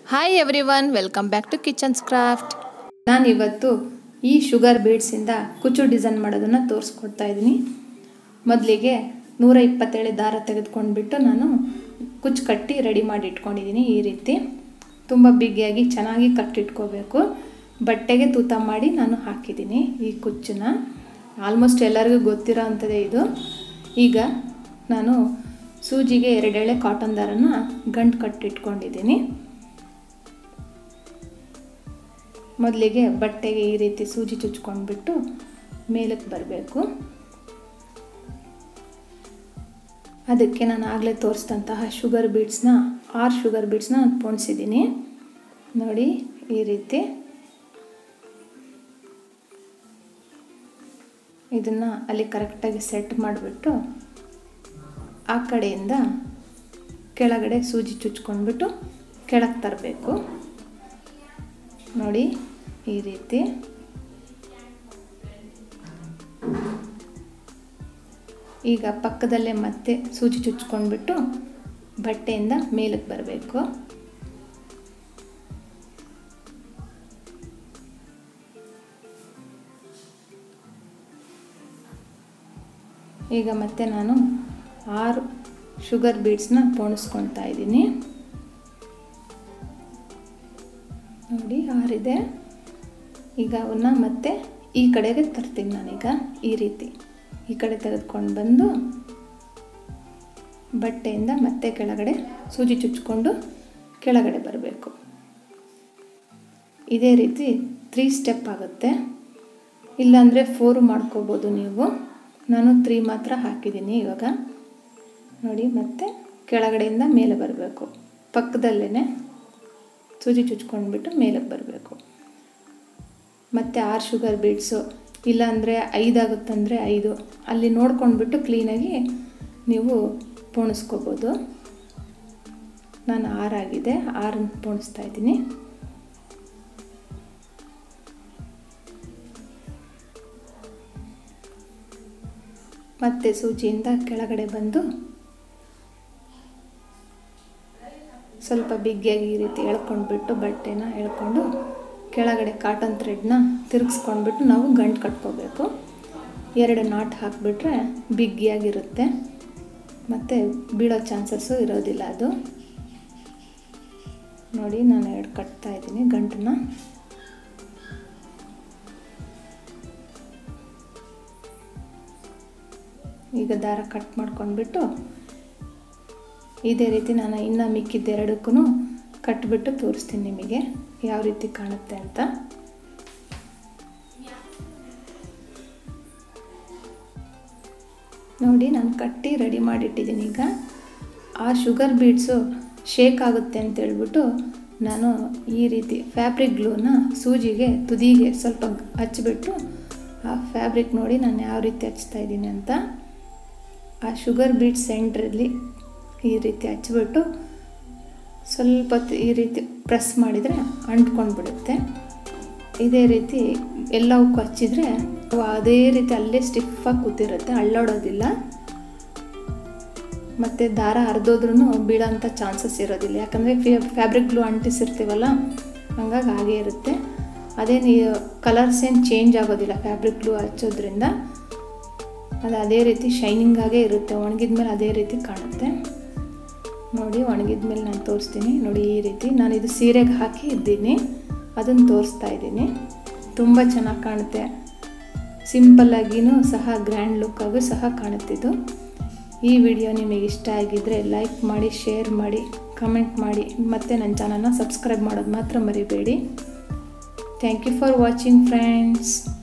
hi everyone welcome back to kitchens craft ನಾನಿವತ್ತು ಈ sugar ಬೀಡ್ಸಿಂದ ಕುಚ್ಚು ಡಿಸೈನ್ ಮಾಡೋದನ್ನು ತೋರಿಸ್ಕೊಡ್ತಾ ಇದ್ದೀನಿ ಮೊದಲಿಗೆ ನೂರ ಇಪ್ಪತ್ತೇಳು ದಾರ ತೆಗೆದುಕೊಂಡ್ಬಿಟ್ಟು ನಾನು ಕುಚ್ಚು ಕಟ್ಟಿ ರೆಡಿ ಮಾಡಿ ಇಟ್ಕೊಂಡಿದ್ದೀನಿ ಈ ರೀತಿ ತುಂಬ ಬಿಗಿಯಾಗಿ ಚೆನ್ನಾಗಿ ಕಟ್ಟಿಟ್ಕೋಬೇಕು ಬಟ್ಟೆಗೆ ತೂತ ಮಾಡಿ ನಾನು ಹಾಕಿದ್ದೀನಿ ಈ ಕುಚ್ಚನ್ನ ಆಲ್ಮೋಸ್ಟ್ ಎಲ್ಲರಿಗೂ ಗೊತ್ತಿರೋ ಅಂಥದ್ದೇ ಇದು ಈಗ ನಾನು ಸೂಜಿಗೆ ಎರಡೆಳೆ ಕಾಟನ್ ದಾರನ ಗಂಟು ಕಟ್ಟಿಟ್ಕೊಂಡಿದ್ದೀನಿ ಮೊದಲಿಗೆ ಬಟ್ಟೆಗೆ ಈ ರೀತಿ ಸೂಜಿ ಚುಚ್ಕೊಂಡ್ಬಿಟ್ಟು ಮೇಲಕ್ಕೆ ಬರಬೇಕು ಅದಕ್ಕೆ ನಾನು ಆಗಲೇ ತೋರಿಸಿದಂತಹ ಶುಗರ್ ಬೀಡ್ಸ್ನ ಆರು ಶುಗರ್ ಬೀಡ್ಸ್ನ ನಾನು ಪೋಣಿಸಿದ್ದೀನಿ ನೋಡಿ ಈ ರೀತಿ ಇದನ್ನು ಅಲ್ಲಿ ಕರೆಕ್ಟಾಗಿ ಸೆಟ್ ಮಾಡಿಬಿಟ್ಟು ಆ ಕಡೆಯಿಂದ ಕೆಳಗಡೆ ಸೂಜಿ ಚುಚ್ಕೊಂಡ್ಬಿಟ್ಟು ಕೆಳಗೆ ತರಬೇಕು ನೋಡಿ ಈ ರೀತಿ ಈಗ ಪಕ್ಕದಲ್ಲೇ ಮತ್ತೆ ಸೂಜಿ ಚುಚ್ಕೊಂಡ್ಬಿಟ್ಟು ಬಟ್ಟೆಯಿಂದ ಮೇಲಕ್ಕೆ ಬರಬೇಕು ಈಗ ಮತ್ತೆ ನಾನು ಆರು ಶುಗರ್ ಬೀಡ್ಸ್ನ ಪೋಣಿಸ್ಕೊತಾ ಇದ್ದೀನಿ ನೋಡಿ ಆರಿದೆ ಈಗ ಅವನ್ನ ಮತ್ತೆ ಈ ಕಡೆಗೆ ತರ್ತೀನಿ ನಾನೀಗ ಈ ರೀತಿ ಈ ಕಡೆ ತೆಗೆದುಕೊಂಡು ಬಂದು ಬಟ್ಟೆಯಿಂದ ಮತ್ತೆ ಕೆಳಗಡೆ ಸೂಜಿ ಚುಚ್ಕೊಂಡು ಕೆಳಗಡೆ ಬರಬೇಕು ಇದೇ ರೀತಿ ತ್ರೀ ಸ್ಟೆಪ್ ಆಗುತ್ತೆ ಇಲ್ಲಾಂದರೆ ಫೋರು ಮಾಡ್ಕೋಬೋದು ನೀವು ನಾನು ತ್ರೀ ಮಾತ್ರ ಹಾಕಿದ್ದೀನಿ ಇವಾಗ ನೋಡಿ ಮತ್ತೆ ಕೆಳಗಡೆಯಿಂದ ಮೇಲೆ ಬರಬೇಕು ಪಕ್ಕದಲ್ಲೇ ಸೂಜಿ ಚುಚ್ಕೊಂಡ್ಬಿಟ್ಟು ಮೇಲಕ್ಕೆ ಬರಬೇಕು ಮತ್ತು ಆರು ಶುಗರ್ ಬೀಡ್ಸು ಇಲ್ಲಾಂದರೆ ಐದಾಗುತ್ತಂದರೆ ಐದು ಅಲ್ಲಿ ನೋಡ್ಕೊಂಡ್ಬಿಟ್ಟು ಕ್ಲೀನಾಗಿ ನೀವು ಪೋಣಿಸ್ಕೋಬೋದು ನಾನು ಆರಾಗಿದೆ ಆರನ್ನು ಪೋಣಿಸ್ತಾ ಇದ್ದೀನಿ ಮತ್ತು ಸೂಜಿಯಿಂದ ಕೆಳಗಡೆ ಬಂದು ಸ್ವಲ್ಪ ಬಿಗ್ಗಿಯಾಗಿ ಈ ರೀತಿ ಎಳ್ಕೊಂಡ್ಬಿಟ್ಟು ಬಟ್ಟೆನ ಎಳ್ಕೊಂಡು ಕೆಳಗಡೆ ಕಾಟನ್ ಥ್ರೆಡ್ನ ತಿರುಗಿಸ್ಕೊಂಡ್ಬಿಟ್ಟು ನಾವು ಗಂಟು ಕಟ್ಕೋಬೇಕು ಎರಡು ನಾಟ್ ಹಾಕಿಬಿಟ್ರೆ ಬಿಗ್ಗಿಯಾಗಿರುತ್ತೆ ಮತ್ತು ಬೀಳೋ ಚಾನ್ಸಸ್ಸು ಇರೋದಿಲ್ಲ ಅದು ನೋಡಿ ನಾನು ಎರಡು ಕಟ್ತಾ ಇದ್ದೀನಿ ಗಂಟನ್ನ ಈಗ ದಾರ ಕಟ್ ಮಾಡ್ಕೊಂಡ್ಬಿಟ್ಟು ಇದೇ ರೀತಿ ನಾನು ಇನ್ನು ಮಿಕ್ಕಿದ್ದೆರಡಕ್ಕೂ ಕಟ್ಬಿಟ್ಟು ತೋರಿಸ್ತೀನಿ ನಿಮಗೆ ಯಾವ ರೀತಿ ಕಾಣುತ್ತೆ ಅಂತ ನೋಡಿ ನಾನು ಕಟ್ಟಿ ರೆಡಿ ಮಾಡಿಟ್ಟಿದ್ದೀನಿ ಈಗ ಆ ಶುಗರ್ ಬೀಡ್ಸು ಶೇಕ್ ಆಗುತ್ತೆ ಅಂತ ಹೇಳ್ಬಿಟ್ಟು ನಾನು ಈ ರೀತಿ ಫ್ಯಾಬ್ರಿಕ್ ಗ್ಲೂನ ಸೂಜಿಗೆ ತುದಿಗೆ ಸ್ವಲ್ಪ ಹಚ್ಚಿಬಿಟ್ಟು ಆ ಫ್ಯಾಬ್ರಿಕ್ ನೋಡಿ ನಾನು ಯಾವ ರೀತಿ ಹಚ್ತಾ ಇದ್ದೀನಿ ಅಂತ ಆ ಶುಗರ್ ಬೀಟ್ ಸೆಂಟ್ರಲ್ಲಿ ಈ ರೀತಿ ಹಚ್ಬಿಟ್ಟು ಸ್ವಲ್ಪ ಈ ರೀತಿ ಪ್ರೆಸ್ ಮಾಡಿದರೆ ಅಂಟ್ಕೊಂಡು ಬಿಡುತ್ತೆ ಇದೇ ರೀತಿ ಎಲ್ಲವಕ್ಕೂ ಹಚ್ಚಿದರೆ ಅದೇ ರೀತಿ ಅಲ್ಲೇ ಸ್ಟಿಫಾಗಿ ಕೂತಿರುತ್ತೆ ಅಳ್ಳೋಡೋದಿಲ್ಲ ಮತ್ತು ದಾರ ಹರಿದೋದ್ರೂ ಬೀಳೋಂಥ ಚಾನ್ಸಸ್ ಇರೋದಿಲ್ಲ ಯಾಕಂದರೆ ಫ್ಯಾಬ್ರಿಕ್ ಗ್ಲೂ ಅಂಟಿಸಿರ್ತೀವಲ್ಲ ಹಂಗಾಗಿ ಹಾಗೇ ಇರುತ್ತೆ ಅದೇನು ಕಲರ್ಸ್ ಏನು ಚೇಂಜ್ ಆಗೋದಿಲ್ಲ ಫ್ಯಾಬ್ರಿಕ್ ಗ್ಲೂ ಹಚ್ಚೋದ್ರಿಂದ ಅದು ಅದೇ ರೀತಿ ಶೈನಿಂಗ್ ಆಗೇ ಇರುತ್ತೆ ಒಣಗಿದ ಮೇಲೆ ಅದೇ ರೀತಿ ಕಾಣುತ್ತೆ ನೋಡಿ ಒಣಗಿದ ಮೇಲೆ ನಾನು ತೋರಿಸ್ತೀನಿ ನೋಡಿ ಈ ರೀತಿ ನಾನು ಇದು ಸೀರೆಗೆ ಹಾಕಿ ಇದ್ದೀನಿ ಅದನ್ನು ತೋರಿಸ್ತಾ ಇದ್ದೀನಿ ತುಂಬ ಚೆನ್ನಾಗಿ ಕಾಣುತ್ತೆ ಸಿಂಪಲ್ಲಾಗಿಯೂ ಸಹ ಗ್ರ್ಯಾಂಡ್ ಲುಕ್ಕಾಗೂ ಸಹ ಕಾಣುತ್ತಿದ್ದು ಈ ವಿಡಿಯೋ ನಿಮಗೆ ಇಷ್ಟ ಆಗಿದ್ದರೆ ಲೈಕ್ ಮಾಡಿ ಶೇರ್ ಮಾಡಿ ಕಮೆಂಟ್ ಮಾಡಿ ಮತ್ತು ನನ್ನ ಚಾನಲ್ನ ಸಬ್ಸ್ಕ್ರೈಬ್ ಮಾಡೋದು ಮಾತ್ರ ಮರಿಬೇಡಿ thank you for watching friends